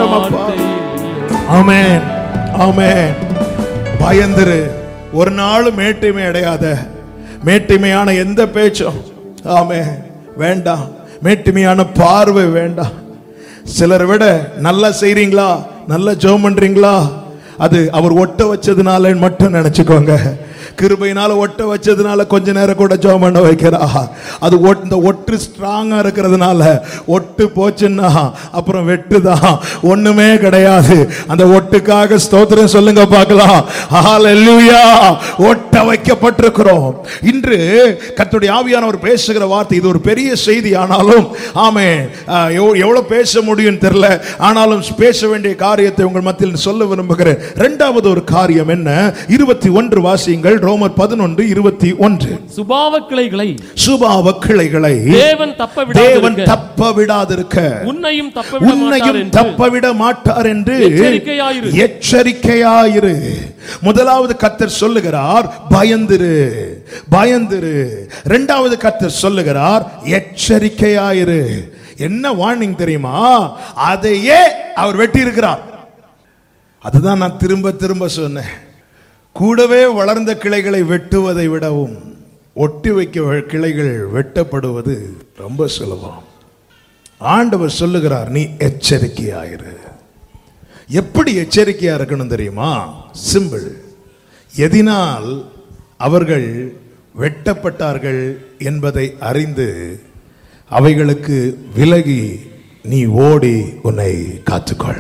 ஸ்தோத்திரம் அப்பா ஆமென் ஆமென் பயந்துரு ஒரு நாள் மேட்டிமை அடையாத மேட்டிமையான எந்த பேச்சும் ஆமே வேண்டாம் மேட்டிமையான பார்வை வேண்டாம் சிலரை விட நல்லா செய்றீங்களா நல்லா ஜெபம் பண்றீங்களா அது அவர் ஒட்ட வச்சதுனால மட்டும் நினைச்சுக்கோங்க கிருபையினால ஒட்ட வச்சதுனால கொஞ்ச நேரம் கூட ஜெபம் பண்ண வைக்கிறா அது ஒட்- இந்த ஒட்டு ஸ்ட்ராங்கா இருக்கிறதுனால ஒட்டு போச்சுன்னா அப்புறம் வெட்டுதான் ஒண்ணுமே கிடையாது அந்த ஒட்டுக்காக ஸ்தோத்திரம் சொல்லுங்க பார்க்கலாம் ஹalleluya ஒட்ட வைக்கப்பட்டிருக்கிறோம் இன்று கர்த்தருடைய ஆவியானவர் பேசுகிற வார்த்தை இது ஒரு பெரிய செய்தி ஆனாலும் ஆமே அஹ், எவ்வ- எவ்வளவு பேச முடியும் தெரியல ஆனாலும் பேச வேண்டிய காரியத்தை உங்கள் மத்தியில் சொல்ல விரும்புகிறேன் இரண்டாவது ஒரு காரியம் என்ன இருபத்தி ஒன்று வாசியுங்கள் ரோமர் பதினொன்று இருபத்தி ஒன்று சுபாவ கிளைகளை சுபாவ கிளைகளை தேவன் தப்ப தேவன் விடாதிருக்க தப்ப விடாதிருக்க உன்னையும் தப்ப விட மாட்டார் உன்னையும் என்று தப்ப விட மாட்டார் என்று எச்சரிக்கையாயிரு. எச்சரிக்கையாயிரு முதலாவது கத்தர் சொல்லுகிறார் பயந்திரு பயந்திரு இரண்டாவது கத்தர் சொல்லுகிறார் எச்சரிக்கையாயிரு என்ன வார்னிங் தெரியுமா அதையே அவர் வெட்டி இருக்கிறார் அதுதான் நான் திரும்ப திரும்ப சொன்னேன் கூடவே வளர்ந்த கிளைகளை வெட்டுவதை விடவும் ஒட்டி வைக்க கிளைகள் வெட்டப்படுவது ரொம்ப சுலபம் ஆண்டவர் சொல்லுகிறார் நீ எச்சரிக்கையாயிரு எப்படி எச்சரிக்கையா இருக்கணும் தெரியுமா சிம்பிள் எதினால் அவர்கள் வெட்டப்பட்டார்கள் என்பதை அறிந்து அவைகளுக்கு விலகி நீ ஓடி உன்னை காத்துக்கொள்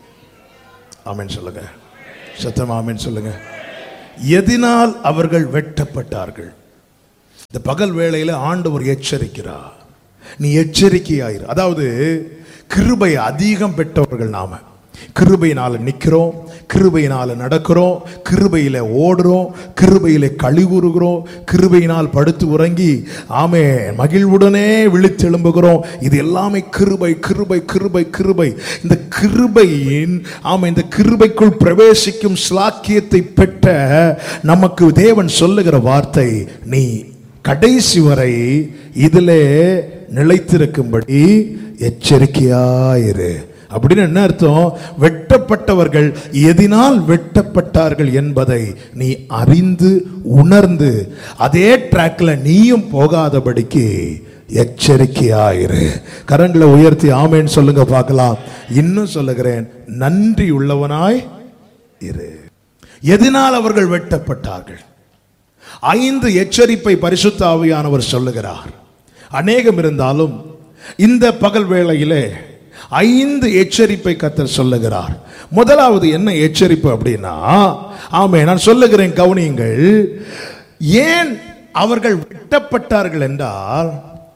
ஆமென் சொல்லுங்க சத்தமா ஆமென் சொல்லுங்க எதினால் அவர்கள் வெட்டப்பட்டார்கள் இந்த பகல் வேளையில ஆண்டவர் எச்சரிக்கிறார் நீ எச்சரிக்கையாயிரு அதாவது கிருபை அதிகம் பெற்றவர்கள் நாம கிருபையினால நிக்கிறோம் கிருபையினால நடக்கிறோம் கிருபையில ஓடுறோம் கிருபையில கழிவுறுகிறோம் கிருபையினால் படுத்து உறங்கி ஆமே மகிழ்வுடனே விழித்தெழும்புகிறோம் இது எல்லாமே கிருபை கிருபை கிருபை கிருபை இந்த கிருபையின் ஆமா இந்த கிருபைக்குள் பிரவேசிக்கும் ஸ்லாக்கியத்தை பெற்ற நமக்கு தேவன் சொல்லுகிற வார்த்தை நீ கடைசி வரை இதிலே நிலைத்திருக்கும்படி எச்சரிக்கையாயிரு அப்படின்னு என்ன அர்த்தம் வெட்டப்பட்டவர்கள் எதினால் வெட்டப்பட்டார்கள் என்பதை நீ அறிந்து உணர்ந்து அதே ட்ராக்ல நீயும் போகாதபடிக்கு எச்சரிக்கையாயிரு கரங்களை உயர்த்தி ஆமேன்னு சொல்லுங்க பார்க்கலாம் இன்னும் சொல்லுகிறேன் நன்றி உள்ளவனாய் இரு எதனால் அவர்கள் வெட்டப்பட்டார்கள் ஐந்து எச்சரிப்பை பரிசுத்த ஆவியானவர் சொல்லுகிறார் அநேகம் இருந்தாலும் இந்த பகல் வேளையிலே ஐந்து எச்சரிப்பை கத்தர் சொல்லுகிறார் முதலாவது என்ன எச்சரிப்பு அப்படின்னா ஆமே நான் சொல்லுகிறேன் கவனியுங்கள் ஏன் அவர்கள் வெட்டப்பட்டார்கள் என்றால்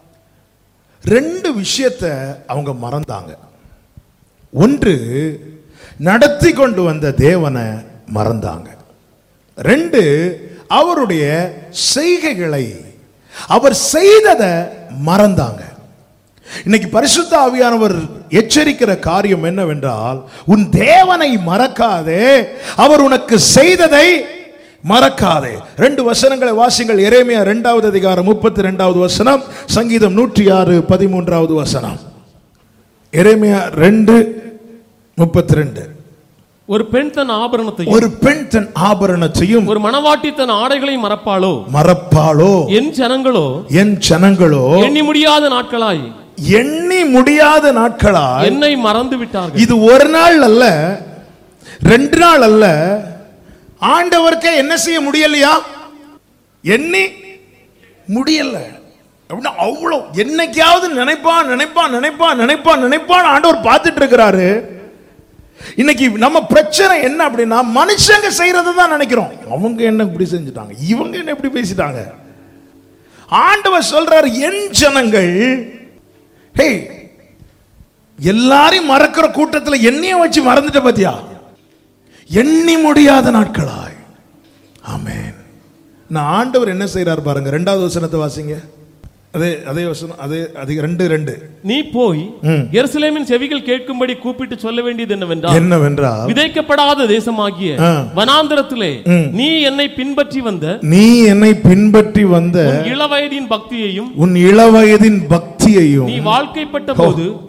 ரெண்டு விஷயத்தை அவங்க மறந்தாங்க ஒன்று நடத்தி கொண்டு வந்த தேவனை மறந்தாங்க ரெண்டு அவருடைய செய்கைகளை அவர் செய்ததை மறந்தாங்க இன்னைக்கு பரிசுத்த ஆவியானவர் எச்சரிக்கிற காரியம் என்னவென்றால் உன் தேவனை மறக்காதே அவர் உனக்கு செய்ததை மறக்காதே ரெண்டு வசனங்களை வாசிங்கள் எரேமியா இரண்டாவது அதிகாரம் முப்பத்தி ரெண்டாவது வசனம் சங்கீதம் நூற்றி ஆறு பதிமூன்றாவது வசனம் எரேமியா ரெண்டு முப்பத்தி ரெண்டு ஒரு பெண் தன் ஆபரணத்தையும் ஒரு பெண் தன் ஆபரணத்தையும் ஒரு மணவாட்டி தன் ஆடைகளை மறப்பாளோ மறப்பாளோ என் ஜனங்களோ என் ஜனங்களோ எண்ணி முடியாத நாட்களாய் எண்ணி முடியாத நாட்களாய் என்னை மறந்து விட்டார்கள் இது ஒரு நாள் அல்ல ரெண்டு நாள் அல்ல ஆண்டவருக்கே என்ன செய்ய முடியலையா எண்ணி முடியல அப்படின்னா அவ்வளோ என்னைக்காவது நினைப்பான் நினைப்பான் நினைப்பான் நினைப்பான் நினைப்பான் ஆண்டவர் பார்த்துட்டு இருக்கிறாரு இன்னைக்கு நம்ம பிரச்சனை என்ன அப்படின்னா மனுஷங்க செய்யறதை தான் நினைக்கிறோம் அவங்க என்ன இப்படி செஞ்சுட்டாங்க இவங்க என்ன இப்படி பேசிட்டாங்க ஆண்டவர் சொல்றாரு என் ஜனங்கள் ஹே எல்லாரையும் மறக்கிற கூட்டத்துல என்னையும் வச்சு மறந்துட்ட பாத்தியா எண்ணி முடியாத நாட்களாய் ஆமென் நான் ஆண்டவர் என்ன செய்றார் பாருங்க ரெண்டாவது வசனத்தை வாசிங்க அதே அதே வசனம் அதே அதிக ரெண்டு ரெண்டு நீ போய் ம். எருசலேமின் செவிகள் கேட்கும்படி கூப்பிட்டு சொல்ல வேண்டியது என்னவென்றால் என்னவென்றால் விதைக்கப்படாத தேசமாகிய ஆ. வனாந்திரத்திலே ம். நீ என்னை பின்பற்றி வந்த நீ என்னை பின்பற்றி வந்த உன் இளவயதின் பக்தியையும் உன் இளவயதின் பக்தியையும் நீ வாழ்க்கைப்பட்ட போது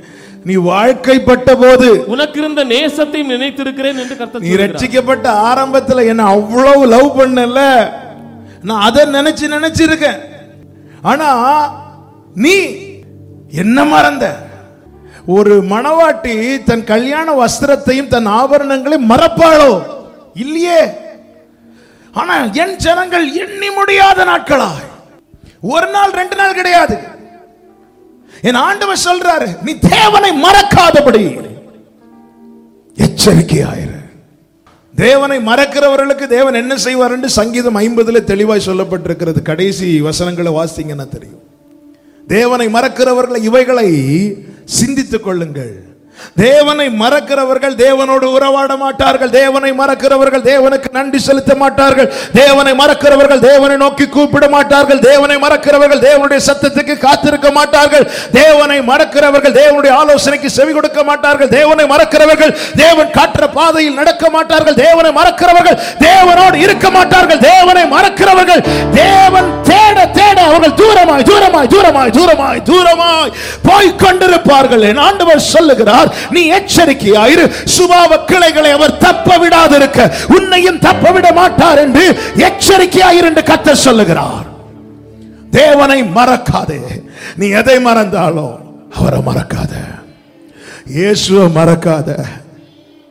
நீ வாழ்க்கைப்பட்ட போது உனக்கு இருந்த நேசத்தையும் நினைத்திருக்கிறேன் என்று கர்த்தர் நீ சொல்கிறார். ரட்சிக்கப்பட்ட ஆரம்பத்துல என்ன அவ்வளவு லவ் பண்ணல நான் அதை நினைச்சு நினைச்சிருக்கேன் ஆனா நீ என்ன மறந்த ஒரு மணவாட்டி தன் கல்யாண வஸ்திரத்தையும் தன் ஆபரணங்களையும் மறப்பாளோ இல்லையே ஆனா என் ஜனங்கள் எண்ணி முடியாத நாட்களாய் ஒரு நாள் ரெண்டு நாள் கிடையாது என் ஆண்டவர் சொல்றாரு நீ தேவனை மறக்காதபடி எச்சரிக்கையாயிரு தேவனை மறக்கிறவர்களுக்கு தேவன் என்ன செய்வார் என்று சங்கீதம் ஐம்பதுல தெளிவாய் சொல்லப்பட்டிருக்கிறது கடைசி வசனங்களை வாசிங்கன்னா தெரியும் தேவனை மறக்கிறவர்களை இவைகளை சிந்தித்துக் கொள்ளுங்கள் தேவனை மறக்கிறவர்கள் தேவனோடு உறவாட மாட்டார்கள் தேவனை மறக்கிறவர்கள் தேவனுக்கு நன்றி செலுத்த மாட்டார்கள் தேவனை மறக்கிறவர்கள் தேவனை நோக்கி கூப்பிட மாட்டார்கள் தேவனை மறக்கிறவர்கள் தேவனுடைய சத்தத்துக்கு காத்திருக்க மாட்டார்கள் தேவனை மறக்கிறவர்கள் தேவனுடைய ஆலோசனைக்கு செவி கொடுக்க மாட்டார்கள் தேவனை மறக்கிறவர்கள் தேவன் காட்டுற பாதையில் நடக்க மாட்டார்கள் தேவனை மறக்கிறவர்கள் தேவனோடு இருக்க மாட்டார்கள் தேவனை மறக்கிறவர்கள் தேவன் தேட தேட அவர்கள் தூரமாய் தூரமாய் தூரமாய் தூரமாய் தூரமாய் போய் கொண்டிருப்பார்கள் என் ஆண்டவர் சொல்லுகிறார் நீ எச்சரிக்கையாயிரு சுபாவ கிளைகளை அவர் தப்ப விடாதிருக்க உன்னையும் தப்ப விட மாட்டார் என்று எச்சரிக்கையாயிரு என்று கத்த சொல்லுகிறார் தேவனை மறக்காதே நீ எதை மறந்தாலும் அவரை மறக்காத இயேசுவை மறக்காத